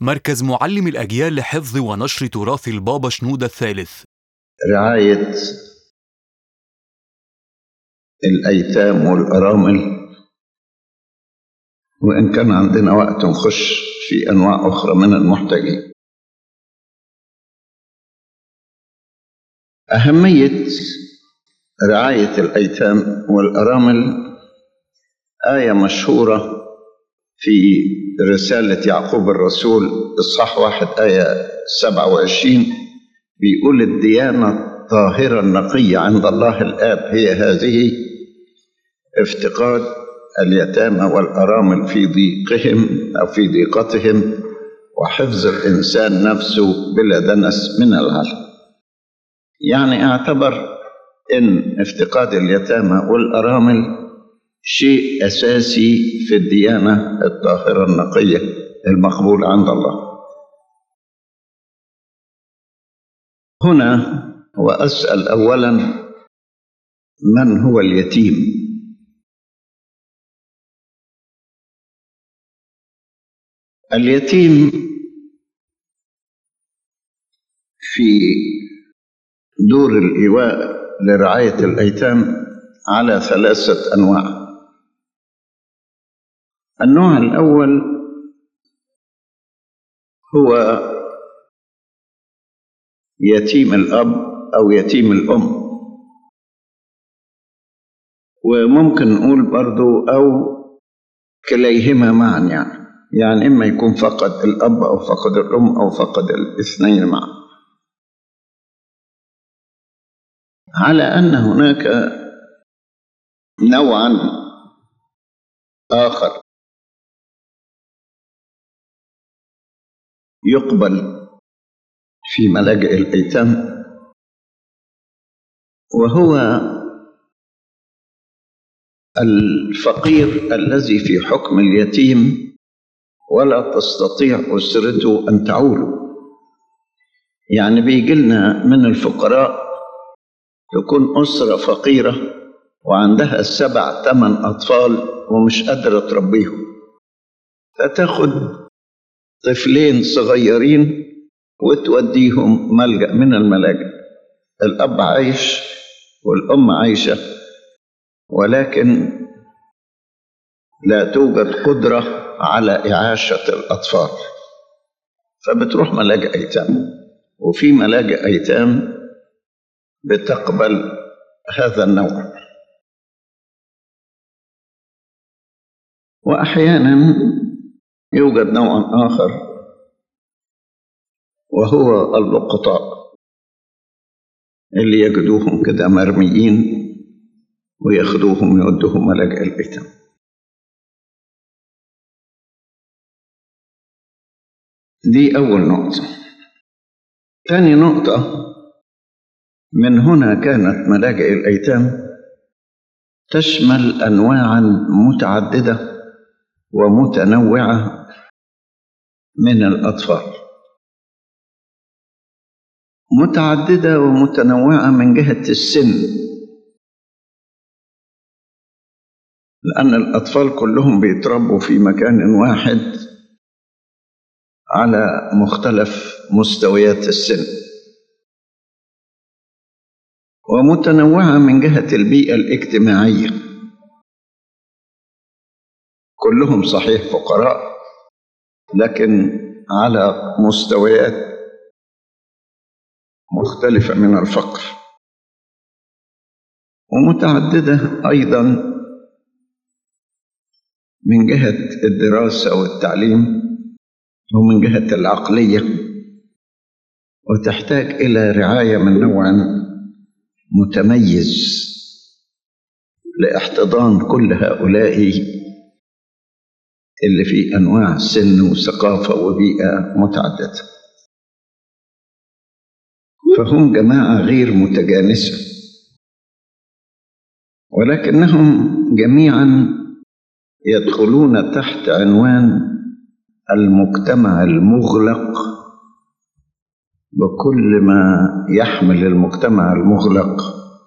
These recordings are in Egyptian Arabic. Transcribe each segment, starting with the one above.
مركز معلم الأجيال لحفظ ونشر تراث البابا شنودة الثالث رعاية الأيتام والأرامل وإن كان عندنا وقت نخش في أنواع أخرى من المحتاجين أهمية رعاية الأيتام والأرامل آية مشهورة في رسالة يعقوب الرسول إصحاح واحد آية سبعة وعشرين بيقول الديانة الطاهرة النقية عند الله الآب هي هذه افتقاد اليتامى والأرامل في ضيقهم أو في ضيقتهم وحفظ الإنسان نفسه بلا دنس من العالم يعني اعتبر ان افتقاد اليتامى والارامل شيء اساسي في الديانه الطاهره النقيه المقبوله عند الله هنا واسال اولا من هو اليتيم اليتيم في دور الايواء لرعاية الأيتام على ثلاثة أنواع النوع الأول هو يتيم الأب أو يتيم الأم وممكن نقول برضو أو كليهما معا يعني يعني إما يكون فقد الأب أو فقد الأم أو فقد الاثنين معا على ان هناك نوعا اخر يقبل في ملاجئ الايتام وهو الفقير الذي في حكم اليتيم ولا تستطيع اسرته ان تعوله يعني بيجي لنا من الفقراء تكون أسرة فقيرة وعندها سبع ثمان أطفال ومش قادرة تربيهم فتاخد طفلين صغيرين وتوديهم ملجأ من الملاجئ الأب عايش والأم عايشة ولكن لا توجد قدرة على إعاشة الأطفال فبتروح ملاجئ أيتام وفي ملاجئ أيتام بتقبل هذا النوع واحيانا يوجد نوع اخر وهو اللقطاء اللي يجدوهم كده مرميين وياخدوهم يودوهم ملاجئ الايتام دي اول نقطه ثاني نقطه من هنا كانت ملاجئ الايتام تشمل انواعا متعدده ومتنوعه من الاطفال متعدده ومتنوعه من جهه السن لان الاطفال كلهم بيتربوا في مكان واحد على مختلف مستويات السن ومتنوعة من جهة البيئة الاجتماعية كلهم صحيح فقراء لكن على مستويات مختلفة من الفقر ومتعددة أيضا من جهة الدراسة والتعليم ومن جهة العقلية وتحتاج إلى رعاية من نوع متميز لاحتضان كل هؤلاء اللي في انواع سن وثقافه وبيئه متعدده فهم جماعه غير متجانسه ولكنهم جميعا يدخلون تحت عنوان المجتمع المغلق بكل ما يحمل المجتمع المغلق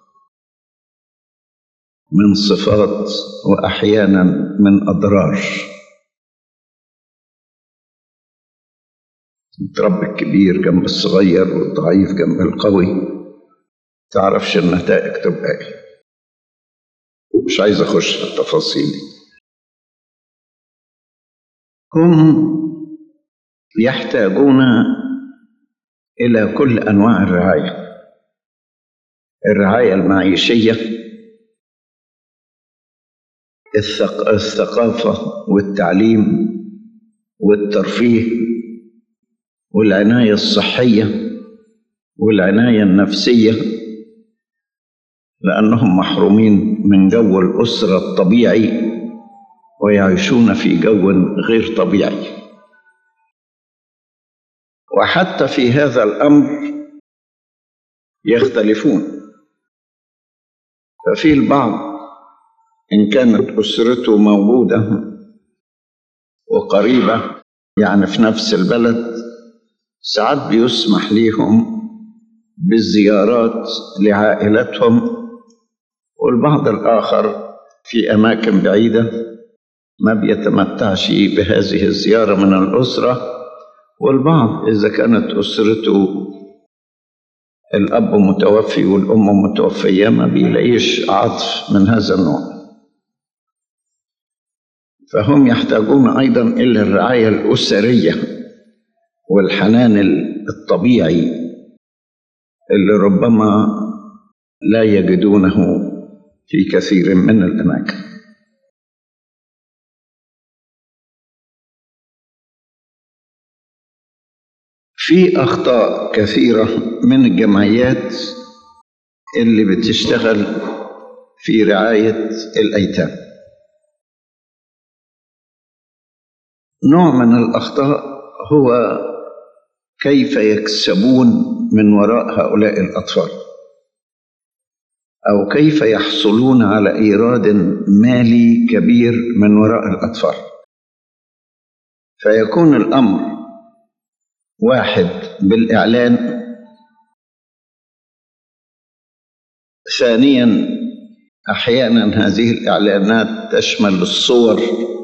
من صفات واحيانا من اضرار تربي الكبير جنب الصغير والضعيف جنب القوي تعرفش النتائج تبقى ايه مش عايز اخش في التفاصيل دي هم يحتاجون الى كل انواع الرعايه الرعايه المعيشيه الثق... الثقافه والتعليم والترفيه والعنايه الصحيه والعنايه النفسيه لانهم محرومين من جو الاسره الطبيعي ويعيشون في جو غير طبيعي وحتى في هذا الامر يختلفون ففي البعض ان كانت اسرته موجوده وقريبه يعني في نفس البلد ساعات بيسمح ليهم بالزيارات لعائلتهم والبعض الاخر في اماكن بعيده ما بيتمتعش بهذه الزياره من الاسره والبعض إذا كانت أسرته الأب متوفي والأم متوفية ما بيلاقيش عطف من هذا النوع فهم يحتاجون أيضا إلى الرعاية الأسرية والحنان الطبيعي اللي ربما لا يجدونه في كثير من الأماكن في أخطاء كثيرة من الجمعيات اللي بتشتغل في رعاية الأيتام نوع من الأخطاء هو كيف يكسبون من وراء هؤلاء الأطفال أو كيف يحصلون على إيراد مالي كبير من وراء الأطفال فيكون الأمر واحد بالإعلان ثانيا أحيانا هذه الإعلانات تشمل الصور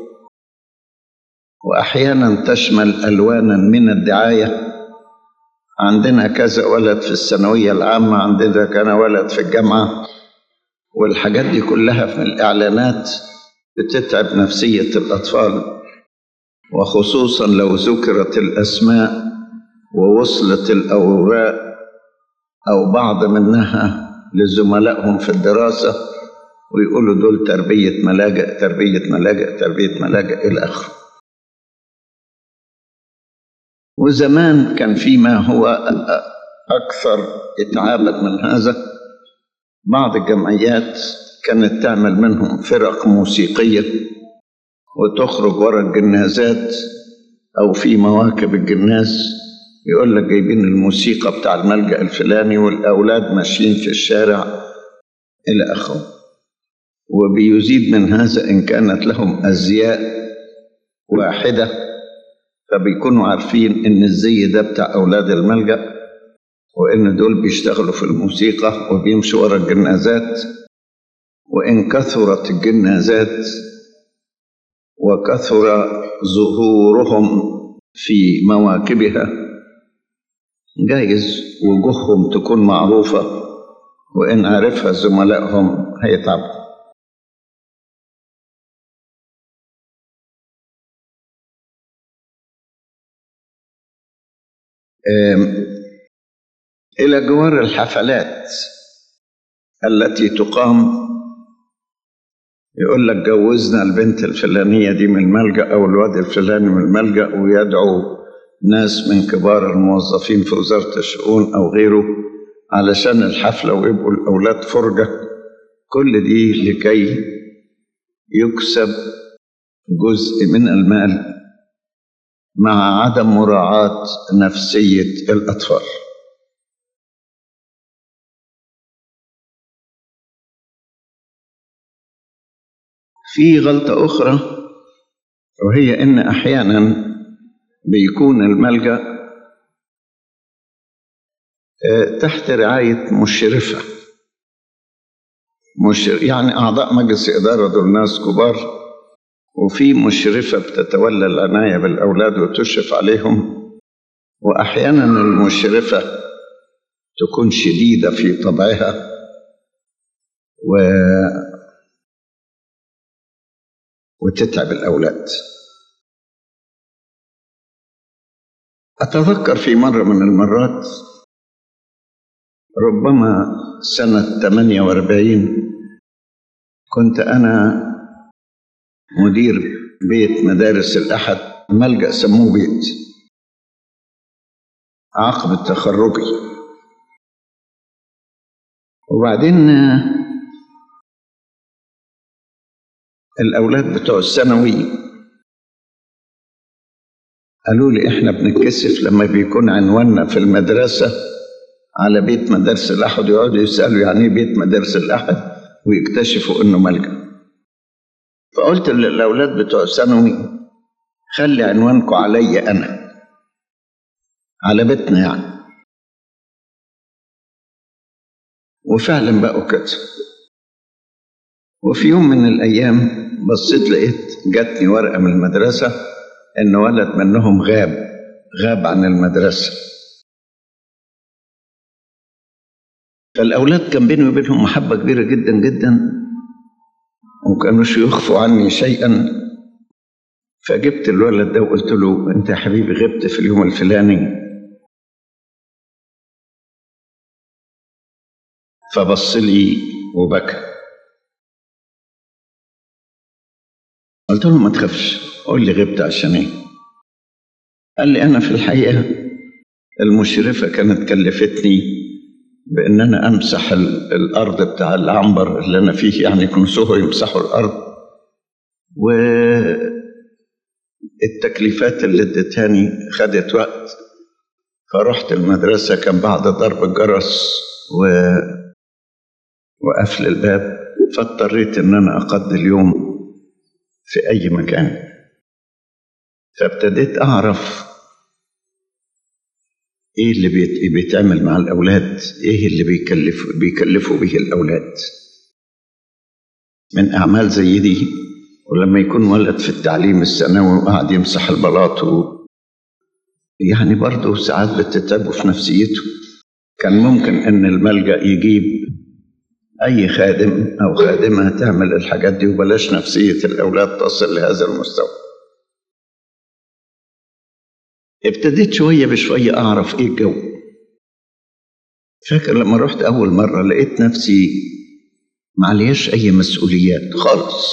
وأحيانا تشمل ألوانا من الدعاية عندنا كذا ولد في الثانوية العامة عندنا كان ولد في الجامعة والحاجات دي كلها في الإعلانات بتتعب نفسية الأطفال وخصوصا لو ذكرت الأسماء ووصلت الأوراق أو بعض منها لزملائهم في الدراسة ويقولوا دول تربية ملاجئ تربية ملاجئ تربية ملاجئ إلى آخره وزمان كان في ما هو أكثر إتعابا من هذا بعض الجمعيات كانت تعمل منهم فرق موسيقية وتخرج ورا الجنازات أو في مواكب الجناز يقول لك جايبين الموسيقى بتاع الملجأ الفلاني والأولاد ماشيين في الشارع إلى آخره وبيزيد من هذا إن كانت لهم أزياء واحدة فبيكونوا عارفين إن الزي ده بتاع أولاد الملجأ وإن دول بيشتغلوا في الموسيقى وبيمشوا ورا الجنازات وإن كثرت الجنازات وكثر ظهورهم في مواكبها جايز وجوههم تكون معروفة وإن عرفها زملائهم هيتعبوا إلى جوار الحفلات التي تقام يقول لك جوزنا البنت الفلانية دي من الملجأ أو الواد الفلاني من الملجأ ويدعو ناس من كبار الموظفين في وزارة الشؤون أو غيره علشان الحفلة ويبقوا الأولاد فرجة كل دي لكي يكسب جزء من المال مع عدم مراعاة نفسية الأطفال في غلطة أخرى وهي إن أحيانا بيكون الملجأ تحت رعاية مشرفة مشر يعني أعضاء مجلس إدارة دول ناس كبار وفي مشرفة بتتولى العناية بالأولاد وتشرف عليهم وأحيانا المشرفة تكون شديدة في طبعها و وتتعب الأولاد أتذكر في مرة من المرات ربما سنة 48 كنت أنا مدير بيت مدارس الأحد ملجأ سموه بيت عقب تخرجي وبعدين الأولاد بتوع الثانوي قالوا لي إحنا بنتكسف لما بيكون عنواننا في المدرسة على بيت مدارس الأحد يقعدوا يسألوا يعني إيه بيت مدارس الأحد ويكتشفوا إنه ملجأ فقلت للأولاد بتوع الثانوي خلي عنوانكم عليا أنا على بيتنا يعني وفعلا بقوا كده وفي يوم من الأيام بصيت لقيت جاتني ورقة من المدرسة إن ولد منهم غاب غاب عن المدرسة فالأولاد كان بيني وبينهم محبة كبيرة جدا جدا وكانوش يخفوا عني شيئا فجبت الولد ده وقلت له أنت يا حبيبي غبت في اليوم الفلاني فبص لي وبكى قلت له ما تخافش قول لي غبت عشان ايه قال لي انا في الحقيقه المشرفه كانت كلفتني بان انا امسح ال- الارض بتاع العنبر اللي انا فيه يعني كنسوه يمسحوا الارض والتكليفات اللي ادتهاني خدت وقت فرحت المدرسة كان بعد ضرب الجرس و... وقفل الباب فاضطريت ان انا اقضي اليوم في اي مكان فابتديت اعرف ايه اللي بيت... بيتعمل مع الاولاد ايه اللي بيكلف بيكلفوا به الاولاد من اعمال زي دي ولما يكون ولد في التعليم الثانوي وقاعد يمسح البلاط و... يعني برضه ساعات بتتعبه في نفسيته كان ممكن ان الملجأ يجيب اي خادم او خادمه تعمل الحاجات دي وبلاش نفسيه الاولاد تصل لهذا المستوى ابتديت شويه بشويه اعرف ايه الجو فاكر لما رحت اول مره لقيت نفسي معلياش اي مسؤوليات خالص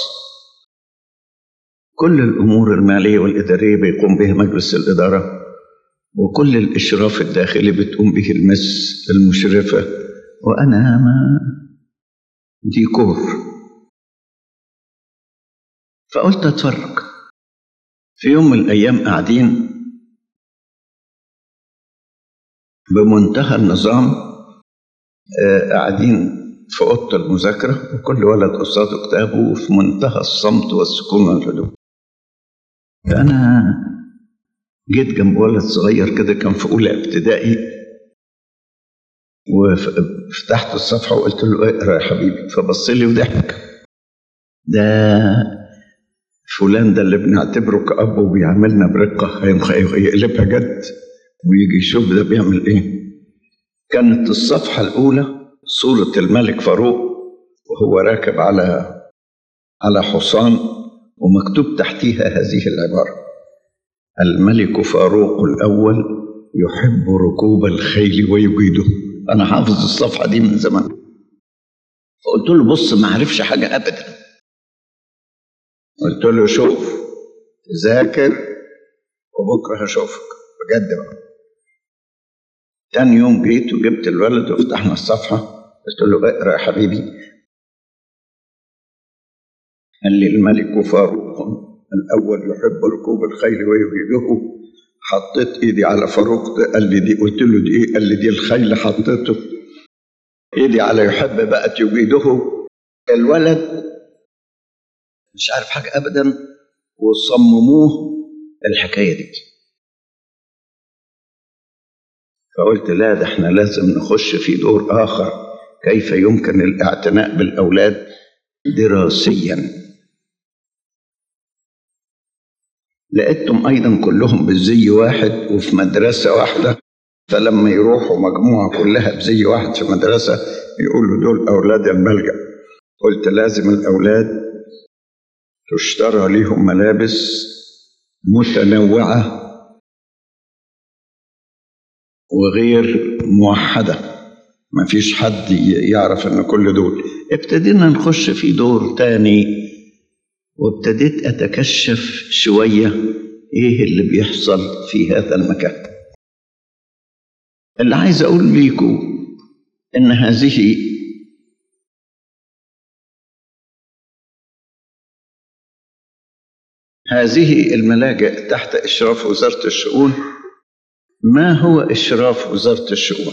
كل الامور الماليه والاداريه بيقوم بها مجلس الاداره وكل الاشراف الداخلي بتقوم به المس المشرفه وانا ما ديكور فقلت اتفرج في يوم من الايام قاعدين بمنتهى النظام آه، قاعدين في اوضه المذاكره وكل ولد قصاده كتابه وفي منتهى الصمت والسكون والهدوء فانا جيت جنب ولد صغير كده كان في اولى ابتدائي وفتحت الصفحه وقلت له اقرا يا حبيبي فبص لي وضحك ده فلان ده اللي بنعتبره كأب وبيعاملنا برقة هيم- هيقلبها جد ويجي يشوف ده بيعمل ايه كانت الصفحة الأولى صورة الملك فاروق وهو راكب على على حصان ومكتوب تحتيها هذه العبارة الملك فاروق الأول يحب ركوب الخيل ويجيده أنا حافظ الصفحة دي من زمان فقلت له بص ما عرفش حاجة أبدا قلت له شوف ذاكر وبكرة هشوفك بجد بقى تاني يوم جيت وجبت الولد وفتحنا الصفحة قلت له اقرا يا حبيبي قال لي الملك فاروق الأول يحب ركوب الخيل ويجيده حطيت ايدي على فاروق ده قال لي دي قلت له دي ايه قال لي دي الخيل حطيته ايدي على يحب بقت يجيده الولد مش عارف حاجة أبدا وصمموه الحكاية دي فقلت لا ده احنا لازم نخش في دور آخر كيف يمكن الاعتناء بالأولاد دراسيا لقيتهم أيضا كلهم بالزي واحد وفي مدرسة واحدة فلما يروحوا مجموعة كلها بزي واحد في مدرسة يقولوا دول أولاد الملجأ قلت لازم الأولاد تشترى ليهم ملابس متنوعة وغير موحدة ما فيش حد يعرف ان كل دول ابتدينا نخش في دور تاني وابتديت اتكشف شوية ايه اللي بيحصل في هذا المكان اللي عايز اقول ليكم ان هذه هذه الملاجئ تحت اشراف وزارة الشؤون ما هو إشراف وزارة الشؤون؟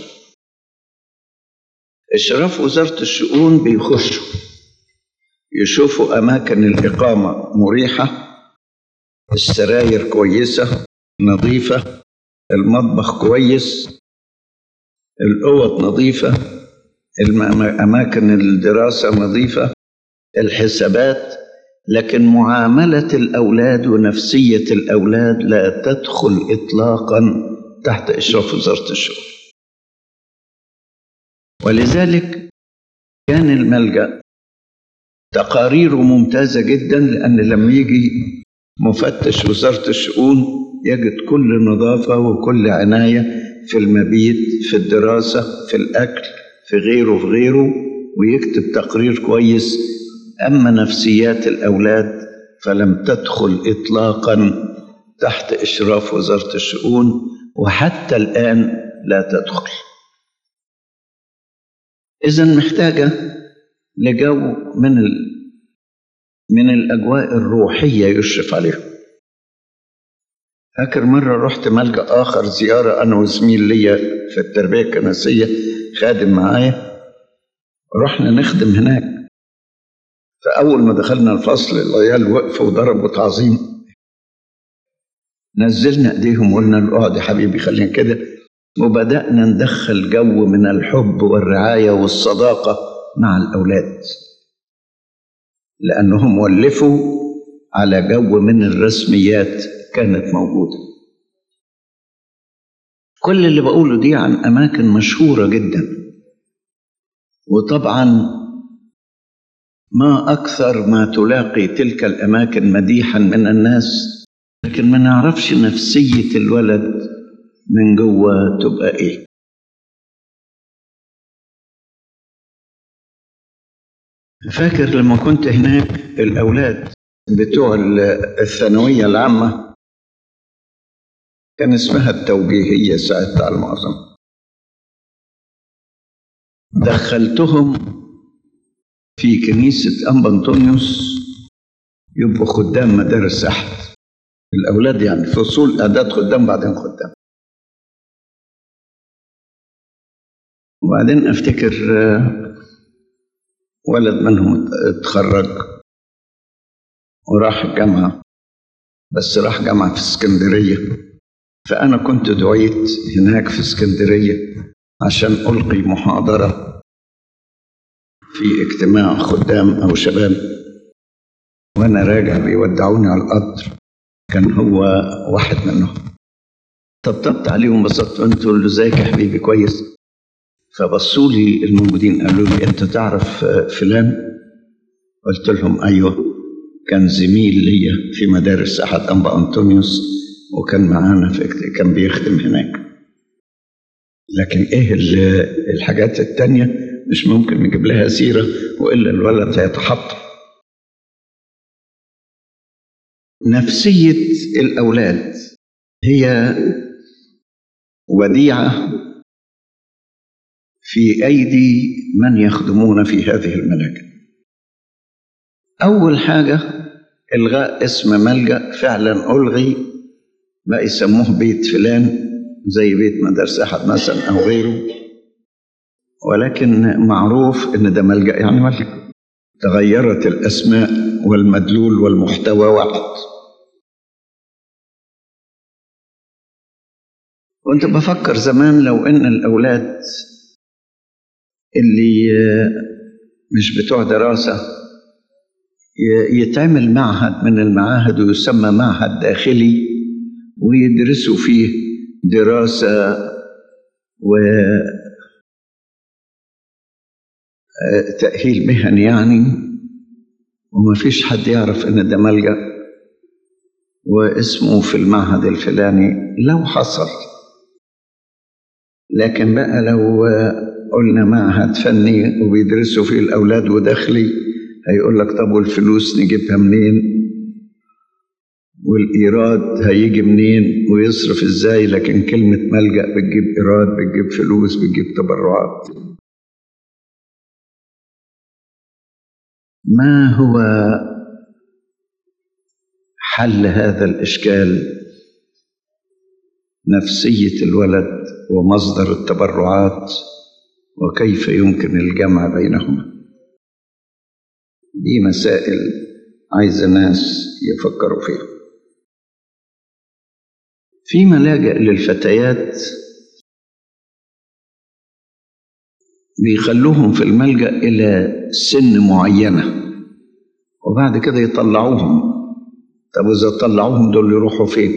إشراف وزارة الشؤون بيخشوا يشوفوا أماكن الإقامة مريحة السراير كويسة نظيفة المطبخ كويس الأوض نظيفة أماكن الدراسة نظيفة الحسابات لكن معاملة الأولاد ونفسية الأولاد لا تدخل إطلاقا تحت إشراف وزارة الشؤون ولذلك كان الملجأ تقاريره ممتازة جدا لأن لما يجي مفتش وزارة الشؤون يجد كل نظافة وكل عناية في المبيت في الدراسة في الأكل في غيره في غيره ويكتب تقرير كويس أما نفسيات الأولاد فلم تدخل إطلاقا تحت إشراف وزارة الشؤون وحتى الآن لا تدخل إذا محتاجة لجو من ال... من الأجواء الروحية يشرف عليها فاكر مرة رحت ملجأ آخر زيارة أنا وزميل ليا في التربية الكنسية خادم معايا رحنا نخدم هناك فأول ما دخلنا الفصل العيال وقفوا وضربوا تعظيم نزلنا ايديهم وقلنا له اقعد يا حبيبي خلينا كده وبدأنا ندخل جو من الحب والرعاية والصداقة مع الأولاد لأنهم ولفوا على جو من الرسميات كانت موجودة كل اللي بقوله دي عن أماكن مشهورة جدا وطبعا ما أكثر ما تلاقي تلك الأماكن مديحا من الناس لكن ما نعرفش نفسية الولد من جوه تبقى إيه فاكر لما كنت هناك الأولاد بتوع الثانوية العامة كان اسمها التوجيهية ساعتها على المعظم دخلتهم في كنيسة أنبا أنطونيوس يبقوا خدام مدارس أحد الأولاد يعني فصول أعداد خدام بعدين خدام وبعدين أفتكر ولد منهم اتخرج وراح الجامعة بس راح جامعة في اسكندرية فأنا كنت دعيت هناك في اسكندرية عشان ألقي محاضرة في اجتماع خدام أو شباب وأنا راجع بيودعوني على القطر كان هو واحد منهم طبطبت عليهم بسطت قلت له ازيك يا حبيبي كويس فبصوا لي الموجودين قالوا لي انت تعرف فلان قلت لهم ايوه كان زميل ليا في مدارس احد انبا انطونيوس وكان معانا في كان بيخدم هناك لكن ايه الحاجات التانية مش ممكن نجيب لها سيرة وإلا الولد هيتحطم نفسية الأولاد هي وديعة في أيدي من يخدمون في هذه الملاجئ أول حاجة إلغاء اسم ملجأ فعلا ألغي بقى يسموه بيت فلان زي بيت مدرسة أحد مثلا أو غيره ولكن معروف إن ده ملجأ يعني ملجأ تغيرت الأسماء والمدلول والمحتوى واحد كنت بفكر زمان لو ان الاولاد اللي مش بتوع دراسه ي- يتعمل معهد من المعاهد ويسمى معهد داخلي ويدرسوا فيه دراسة و آه، تأهيل مهني يعني وما فيش حد يعرف إن ده ملجأ واسمه في المعهد الفلاني لو حصل لكن بقى لو آه، قلنا معهد فني وبيدرسوا فيه الأولاد وداخلي هيقول لك طب والفلوس نجيبها منين والإيراد هيجي منين ويصرف إزاي لكن كلمة ملجأ بتجيب إيراد بتجيب فلوس بتجيب تبرعات ما هو حل هذا الإشكال نفسية الولد ومصدر التبرعات وكيف يمكن الجمع بينهما دي مسائل عايزة ناس يفكروا فيها في ملاجئ للفتيات بيخلوهم في الملجأ إلى سن معينة وبعد كده يطلعوهم طب إذا طلعوهم دول يروحوا فين؟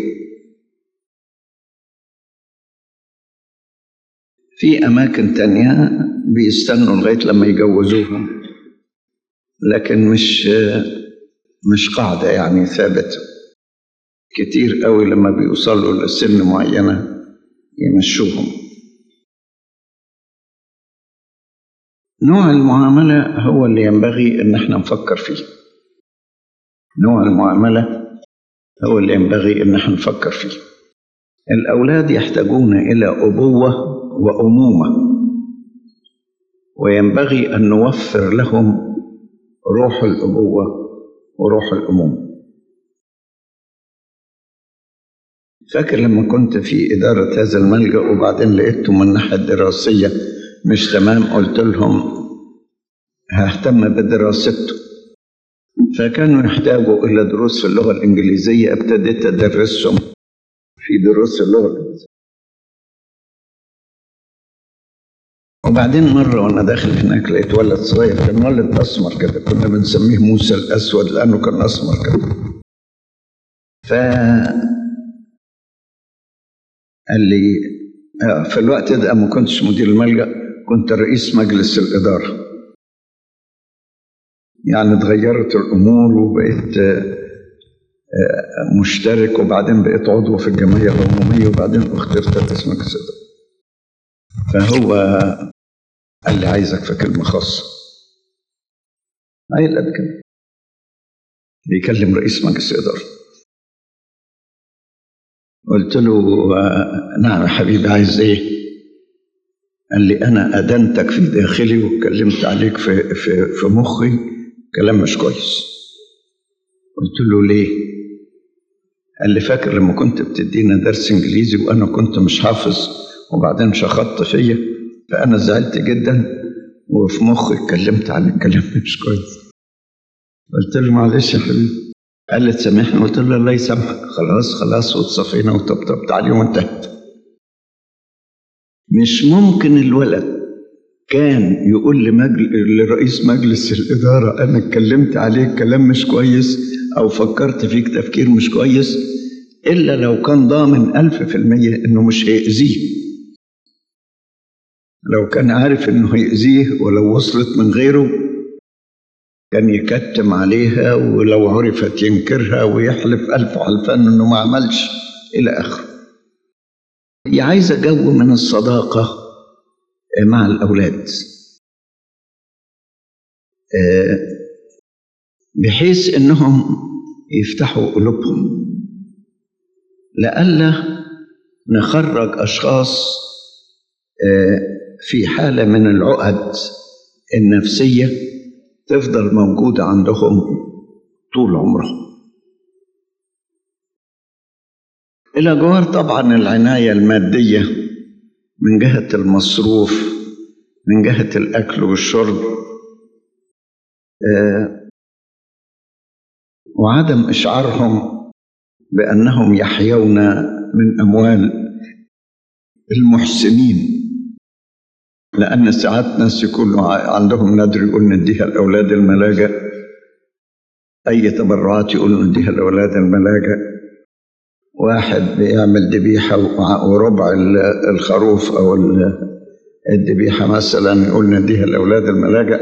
في أماكن تانية بيستنوا لغاية لما يجوزوهم لكن مش مش قاعدة يعني ثابتة كتير قوي لما بيوصلوا لسن معينة يمشوهم نوع المعاملة هو اللي ينبغي إن احنا نفكر فيه نوع المعاملة هو اللي ينبغي إن احنا نفكر فيه الأولاد يحتاجون إلى أبوة وأمومة وينبغي أن نوفر لهم روح الأبوة وروح الأمومة فاكر لما كنت في إدارة هذا الملجأ وبعدين لقيتهم من الناحية الدراسية مش تمام قلت لهم ههتم بدراسته فكانوا يحتاجوا إلى دروس في اللغة الإنجليزية ابتديت أدرسهم في دروس اللغة الإنجليزية وبعدين مرة وأنا داخل هناك لقيت ولد صغير كان ولد أسمر كده كنا بنسميه موسى الأسود لأنه كان أسمر كده ف قال لي آه، في الوقت ده ما كنتش مدير الملجأ كنت رئيس مجلس الإدارة يعني اتغيرت الأمور وبقيت آه، آه، مشترك وبعدين بقيت عضو في الجمعية العمومية وبعدين اخترت رئيس مجلس الإدارة فهو قال لي عايزك في كلمة خاصة عيل قد كده بيكلم رئيس مجلس الإدارة قلت له آه، نعم يا حبيبي عايز ايه قال لي انا ادنتك في داخلي واتكلمت عليك في في في مخي كلام مش كويس قلت له ليه قال لي فاكر لما كنت بتدينا درس انجليزي وانا كنت مش حافظ وبعدين شخطت فيا فانا زعلت جدا وفي مخي اتكلمت عليك كلام مش كويس قلت له معلش يا حبيبي قال لي تسامحني قلت له الله يسامحك خلاص خلاص وتصفينا وطبطبت عليه وانتهت مش ممكن الولد كان يقول لمجل... لرئيس مجلس الإدارة أنا اتكلمت عليك كلام مش كويس أو فكرت فيك تفكير مش كويس إلا لو كان ضامن ألف في المية إنه مش هيأذيه لو كان عارف إنه هيأذيه ولو وصلت من غيره كان يكتم عليها ولو عرفت ينكرها ويحلف ألف حلفان إنه ما عملش إلى آخره هي عايزة جو من الصداقة مع الأولاد آه، بحيث إنهم يفتحوا قلوبهم لئلا نخرج أشخاص آه، في حالة من العقد النفسية تفضل موجودة عندهم طول عمرهم إلى جوار طبعا العناية المادية من جهة المصروف من جهة الأكل والشرب آه، وعدم إشعارهم بأنهم يحيون من أموال المحسنين لأن ساعات ناس يكونوا عندهم نادر يقول نديها لأولاد الملاجئ أي تبرعات يقول نديها لأولاد الملاجئ واحد بيعمل ذبيحة وربع الخروف أو الذبيحة مثلا يقول نديها لأولاد الملاجئ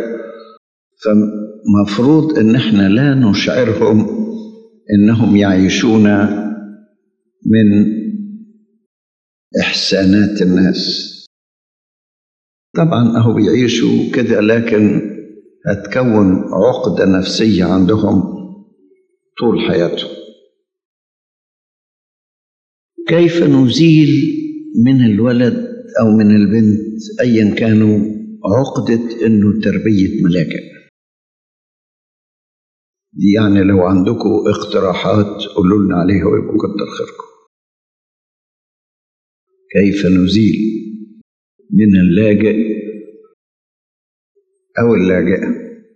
فمفروض إن إحنا لا نشعرهم إنهم يعيشون من إحسانات الناس طبعا أهو بيعيشوا كده لكن هتكون عقدة نفسية عندهم طول حياتهم كيف نزيل من الولد أو من البنت أيا كانوا عقدة إنه تربية ملاجئ دي يعني لو عندكم اقتراحات قولوا لنا عليها ويبقوا كتر خيركم كيف نزيل من اللاجئ أو اللاجئة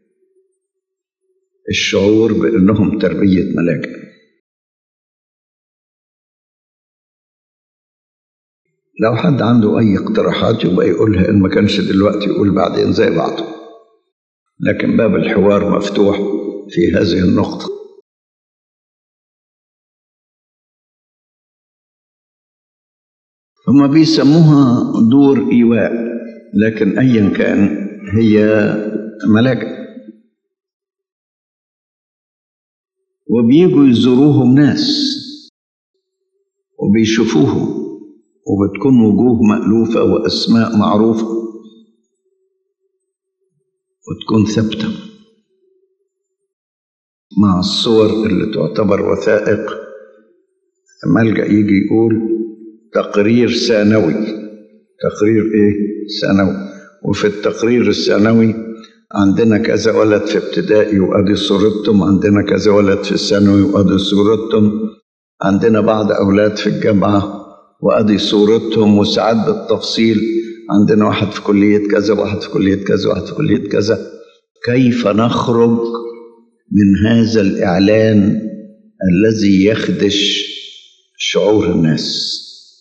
الشعور بأنهم تربية ملاجئ لو حد عنده أي اقتراحات يبقى يقولها إن ما كانش دلوقتي يقول بعدين زي بعضه لكن باب الحوار مفتوح في هذه النقطة هما بيسموها دور إيواء لكن أيا كان هي ملاجئ وبيجوا يزوروهم ناس وبيشوفوهم وبتكون وجوه مألوفة وأسماء معروفة وتكون ثابتة مع الصور اللي تعتبر وثائق ملجأ يجي يقول تقرير ثانوي تقرير ايه ثانوي وفي التقرير الثانوي عندنا كذا ولد في ابتدائي وادي صورتهم عندنا كذا ولد في الثانوي وادي صورتهم عندنا بعض اولاد في الجامعه وادي صورتهم وساعات بالتفصيل عندنا واحد في كليه كذا واحد في كليه كذا واحد في كليه كذا كيف نخرج من هذا الاعلان الذي يخدش شعور الناس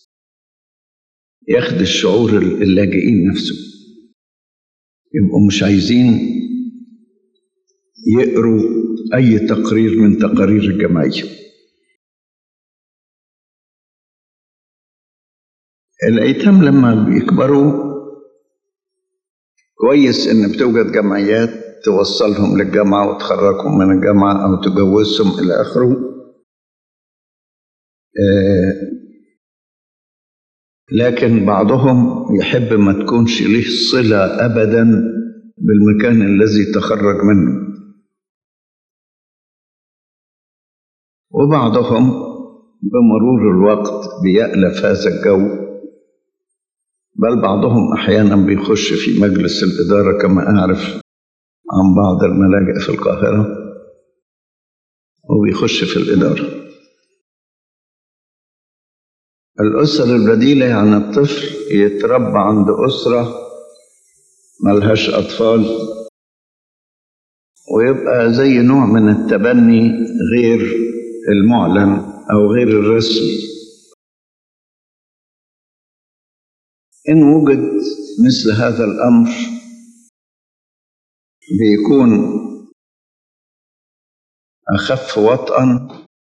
يخدش شعور اللاجئين نفسه يبقوا مش عايزين يقروا اي تقرير من تقارير الجمعيه الايتام لما بيكبروا كويس ان بتوجد جمعيات توصلهم للجامعه وتخرجهم من الجامعه او تجوزهم الى اخره آه لكن بعضهم يحب ما تكونش له صله ابدا بالمكان الذي تخرج منه وبعضهم بمرور الوقت بيألف هذا الجو بل بعضهم احيانا بيخش في مجلس الاداره كما اعرف عن بعض الملاجئ في القاهره وبيخش في الاداره الاسره البديله يعني الطفل يتربى عند اسره ملهاش اطفال ويبقى زي نوع من التبني غير المعلن او غير الرسمي إن وجد مثل هذا الأمر بيكون أخف وطئا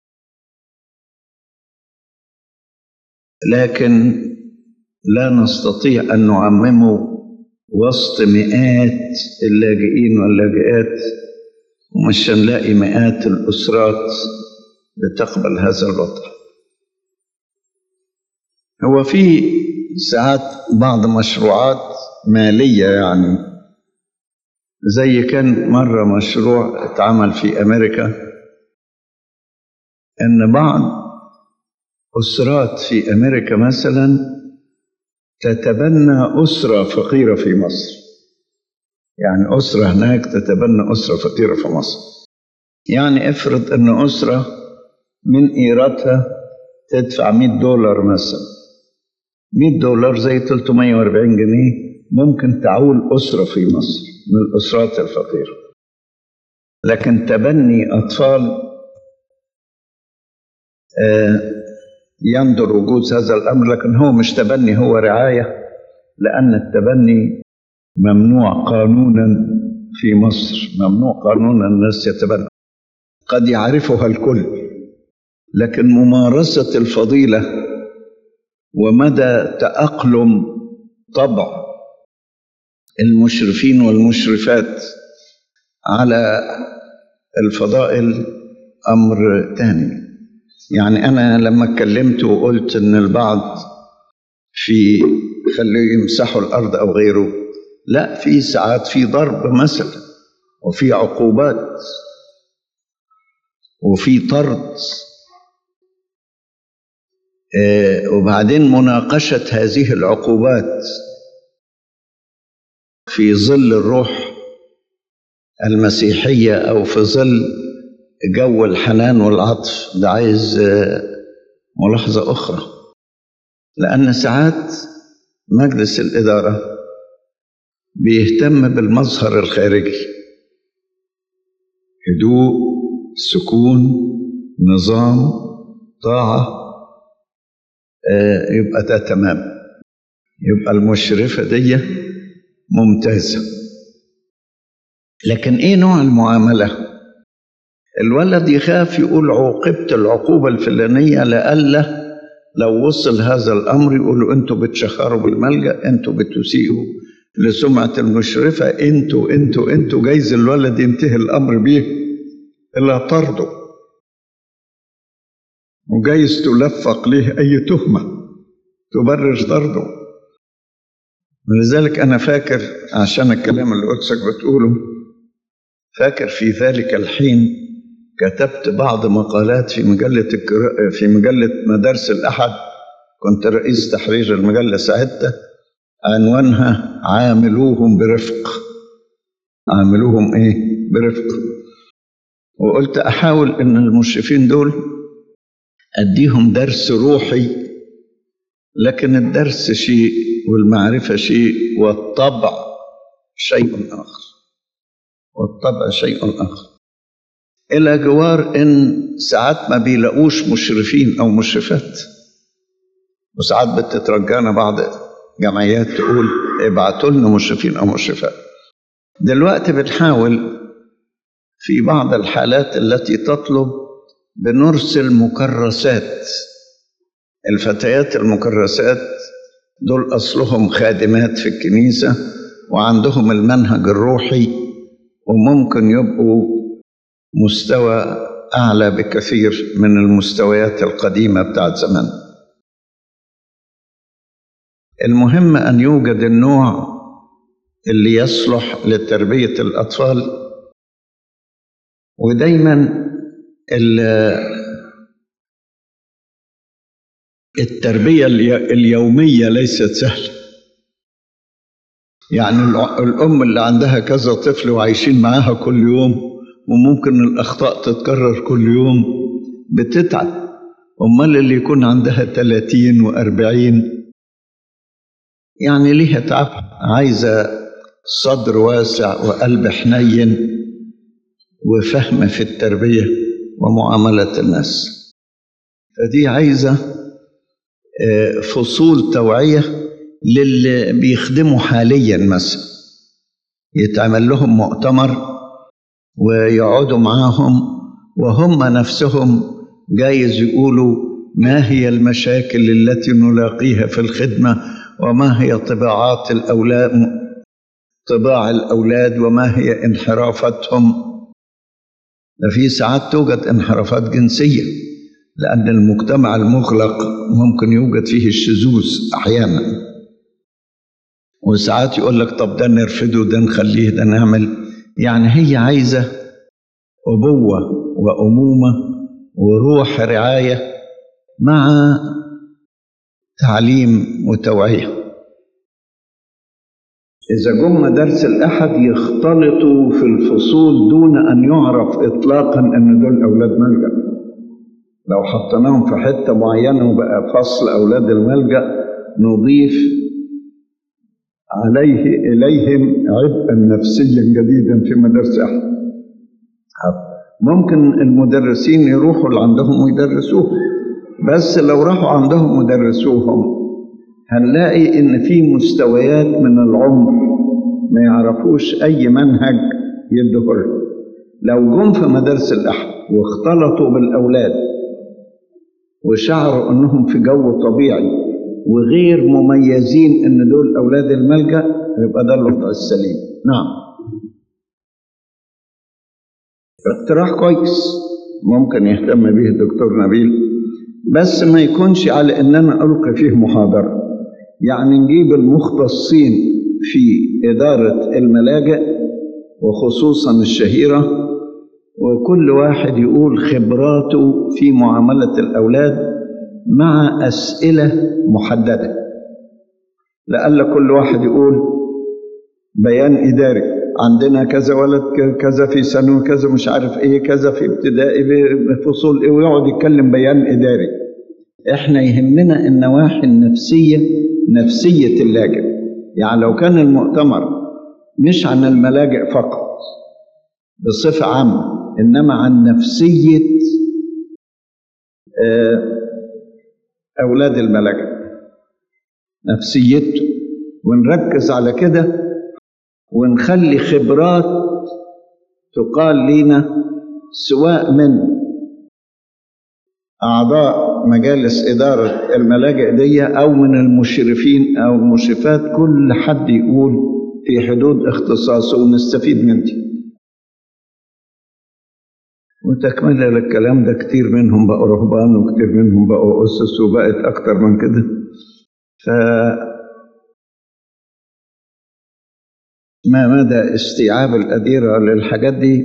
لكن لا نستطيع أن نعممه وسط مئات اللاجئين واللاجئات ومش هنلاقي مئات الأسرات بتقبل هذا الوضع هو في ساعات بعض مشروعات مالية يعني زي كان مرة مشروع اتعمل في أمريكا إن بعض أسرات في أمريكا مثلا تتبنى أسرة فقيرة في مصر يعني أسرة هناك تتبنى أسرة فقيرة في مصر يعني افرض أن أسرة من إيراتها تدفع 100 دولار مثلا 100 دولار زي 340 جنيه ممكن تعول أسرة في مصر من الأسرات الفقيرة لكن تبني أطفال يندر وجود هذا الأمر لكن هو مش تبني هو رعاية لأن التبني ممنوع قانونا في مصر ممنوع قانونا الناس يتبنى قد يعرفها الكل لكن ممارسة الفضيلة ومدى تأقلم طبع المشرفين والمشرفات على الفضائل أمر تاني يعني أنا لما اتكلمت وقلت إن البعض في خليه يمسحوا الأرض أو غيره لا في ساعات في ضرب مثلا وفي عقوبات وفي طرد آه وبعدين مناقشة هذه العقوبات في ظل الروح المسيحية أو في ظل جو الحنان والعطف ده عايز آه ملاحظة أخرى لأن ساعات مجلس الإدارة بيهتم بالمظهر الخارجي هدوء سكون نظام طاعة آه يبقى ده تمام يبقى المشرفة دي ممتازة لكن ايه نوع المعاملة الولد يخاف يقول عوقبت العقوبة الفلانية لألا لو وصل هذا الأمر يقولوا أنتوا بتشخروا بالملجأ أنتوا بتسيئوا لسمعة المشرفة أنتوا أنتوا أنتوا جايز الولد ينتهي الأمر بيه إلا طرده وجايز تلفق له أي تهمة تبرر طرده ولذلك أنا فاكر عشان الكلام اللي قدسك بتقوله فاكر في ذلك الحين كتبت بعض مقالات في مجلة في مجلة مدارس الأحد كنت رئيس تحرير المجلة ساعتها عنوانها عاملوهم برفق عاملوهم ايه برفق وقلت احاول ان المشرفين دول اديهم درس روحي لكن الدرس شيء والمعرفة شيء والطبع شيء آخر والطبع شيء آخر إلى جوار إن ساعات ما بيلاقوش مشرفين أو مشرفات وساعات بتترجانا بعض جمعيات تقول ابعتوا لنا مشرفين أو مشرفات دلوقتي بنحاول في بعض الحالات التي تطلب بنرسل مكرسات الفتيات المكرسات دول أصلهم خادمات في الكنيسة وعندهم المنهج الروحي وممكن يبقوا مستوى أعلى بكثير من المستويات القديمة بتاعت زمان المهم أن يوجد النوع اللي يصلح لتربية الأطفال ودايما التربية اليومية ليست سهلة يعني الأم اللي عندها كذا طفل وعايشين معاها كل يوم وممكن الأخطاء تتكرر كل يوم بتتعب أمال اللي يكون عندها 30 وأربعين يعني ليها تعب عايزة صدر واسع وقلب حنين وفهم في التربية ومعاملة الناس فدي عايزة فصول توعية للي بيخدموا حاليا مثلا يتعمل لهم مؤتمر ويقعدوا معاهم وهم نفسهم جايز يقولوا ما هي المشاكل التي نلاقيها في الخدمة وما هي طباعات الأولاد طباع الأولاد وما هي انحرافتهم في ساعات توجد انحرافات جنسية لأن المجتمع المغلق ممكن يوجد فيه الشذوذ أحيانا وساعات يقول لك طب ده نرفده ده نخليه ده نعمل يعني هي عايزة أبوة وأمومة وروح رعاية مع تعليم وتوعية إذا جم مدارس الأحد يختلطوا في الفصول دون أن يعرف إطلاقا أن دول أولاد ملجأ لو حطيناهم في حتة معينة وبقى فصل أولاد الملجأ نضيف عليه إليهم عبئا نفسيا جديدا في مدارس أحد ممكن المدرسين يروحوا اللي عندهم ويدرسوهم بس لو راحوا عندهم ودرسوهم هنلاقي إن في مستويات من العمر ما يعرفوش أي منهج يدهر لو جم في مدارس الأحد واختلطوا بالأولاد وشعروا أنهم في جو طبيعي وغير مميزين أن دول أولاد الملجأ يبقى ده الوضع السليم نعم اقتراح كويس ممكن يهتم به الدكتور نبيل بس ما يكونش على أننا ألقي فيه محاضرة يعني نجيب المختصين في إدارة الملاجئ وخصوصا الشهيرة وكل واحد يقول خبراته في معاملة الأولاد مع أسئلة محددة لألا كل واحد يقول بيان إداري عندنا كذا ولد كذا في ثانوي كذا مش عارف ايه كذا في ابتدائي فصول ايه ويقعد يتكلم بيان اداري احنا يهمنا النواحي النفسيه نفسيه اللاجئ يعني لو كان المؤتمر مش عن الملاجئ فقط بصفه عامه انما عن نفسيه اولاد الملاجئ نفسيته ونركز على كده ونخلي خبرات تقال لنا سواء من أعضاء مجالس إدارة الملاجئ دي أو من المشرفين أو المشرفات كل حد يقول في حدود اختصاصه ونستفيد من دي وتكملة للكلام ده كتير منهم بقوا رهبان وكتير منهم بقوا أسس وبقت أكتر من كده ف ما مدى استيعاب الأديرة للحاجات دي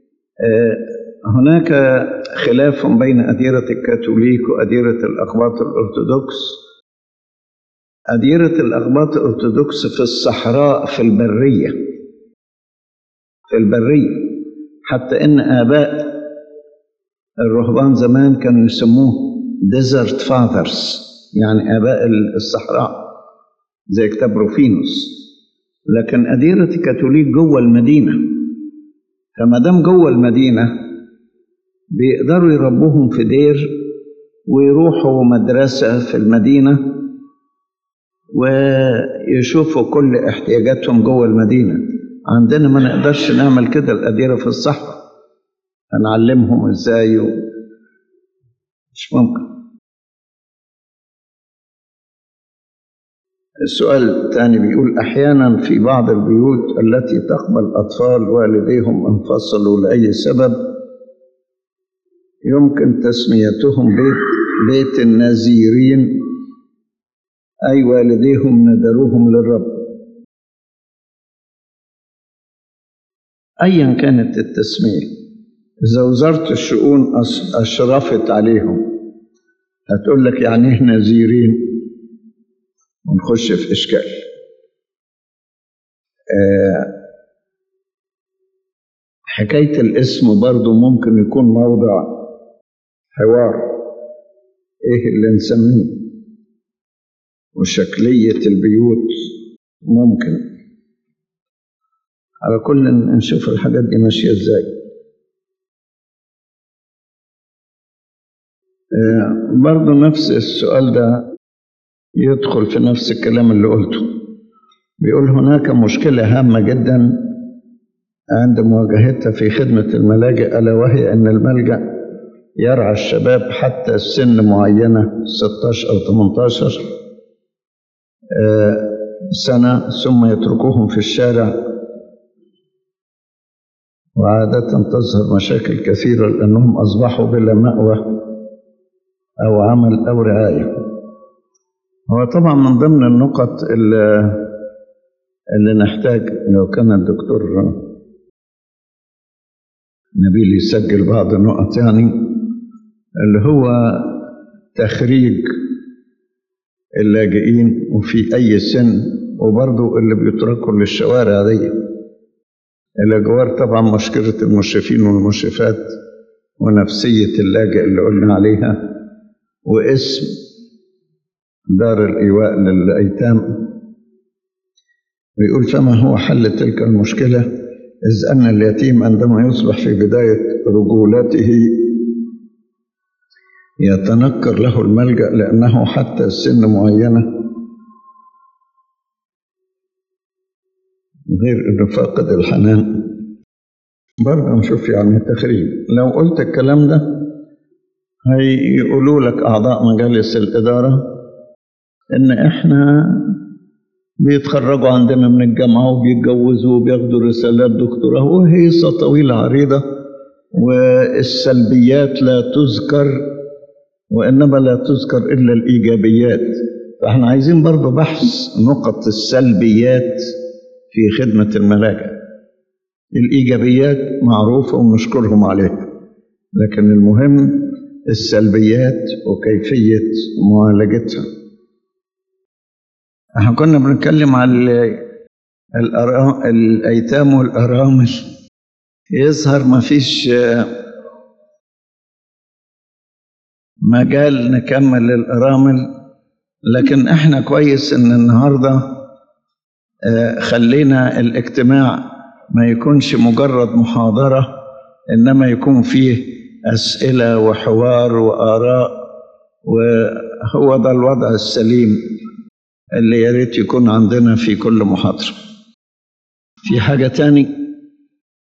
هناك خلاف بين أديرة الكاثوليك وأديرة الأقباط الأرثوذكس أديرة الأقباط الأرثوذكس في الصحراء في البرية في البرية حتى إن آباء الرهبان زمان كانوا يسموه ديزرت فاذرز يعني آباء الصحراء زي كتاب روفينوس لكن أديرة الكاثوليك جوه المدينة فما دام جوه المدينة بيقدروا يربوهم في دير ويروحوا مدرسة في المدينة ويشوفوا كل احتياجاتهم جوه المدينة عندنا ما نقدرش نعمل كده الأديرة في الصحراء هنعلمهم ازاي و... مش ممكن السؤال الثاني بيقول أحيانا في بعض البيوت التي تقبل أطفال والديهم انفصلوا لأي سبب يمكن تسميتهم بيت بيت النذيرين أي والديهم ندروهم للرب أيا كانت التسمية إذا وزارة الشؤون أشرفت عليهم هتقول لك يعني إيه نذيرين ونخش في إشكال آه حكاية الاسم برضو ممكن يكون موضع حوار إيه اللي نسميه وشكلية البيوت ممكن على كل نشوف الحاجات دي ماشية إزاي آه برضو نفس السؤال ده يدخل في نفس الكلام اللي قلته بيقول هناك مشكلة هامة جدا عند مواجهتها في خدمة الملاجئ ألا وهي أن الملجأ يرعى الشباب حتى سن معينة 16 أو 18 سنة ثم يتركوهم في الشارع وعادة تظهر مشاكل كثيرة لأنهم أصبحوا بلا مأوى أو عمل أو رعاية هو طبعا من ضمن النقط اللي, اللي نحتاج لو كان الدكتور نبيل يسجل بعض النقط يعني اللي هو تخريج اللاجئين وفي أي سن وبرضه اللي بيتركوا للشوارع دي الأجوار طبعا مشكلة المشرفين والمشرفات ونفسية اللاجئ اللي قلنا عليها واسم دار الإيواء للأيتام بيقول فما هو حل تلك المشكلة إذ أن اليتيم عندما يصبح في بداية رجولته يتنكر له الملجأ لأنه حتى سن معينة غير أنه فاقد الحنان برضه نشوف يعني التخريج لو قلت الكلام ده هيقولوا لك أعضاء مجالس الإدارة إن إحنا بيتخرجوا عندنا من الجامعة وبيتجوزوا وبياخدوا رسالات دكتوراه وهيصة طويلة عريضة والسلبيات لا تذكر وإنما لا تذكر إلا الإيجابيات فإحنا عايزين برضو بحث نقط السلبيات في خدمة الملاجئ الإيجابيات معروفة ونشكرهم عليها لكن المهم السلبيات وكيفية معالجتها احنا كنا بنتكلم على الأرا... الأيتام والأرامل يظهر ما فيش مجال نكمل الأرامل لكن احنا كويس ان النهاردة خلينا الاجتماع ما يكونش مجرد محاضرة إنما يكون فيه أسئلة وحوار وآراء وهو ده الوضع السليم اللي يا ريت يكون عندنا في كل محاضرة في حاجة تاني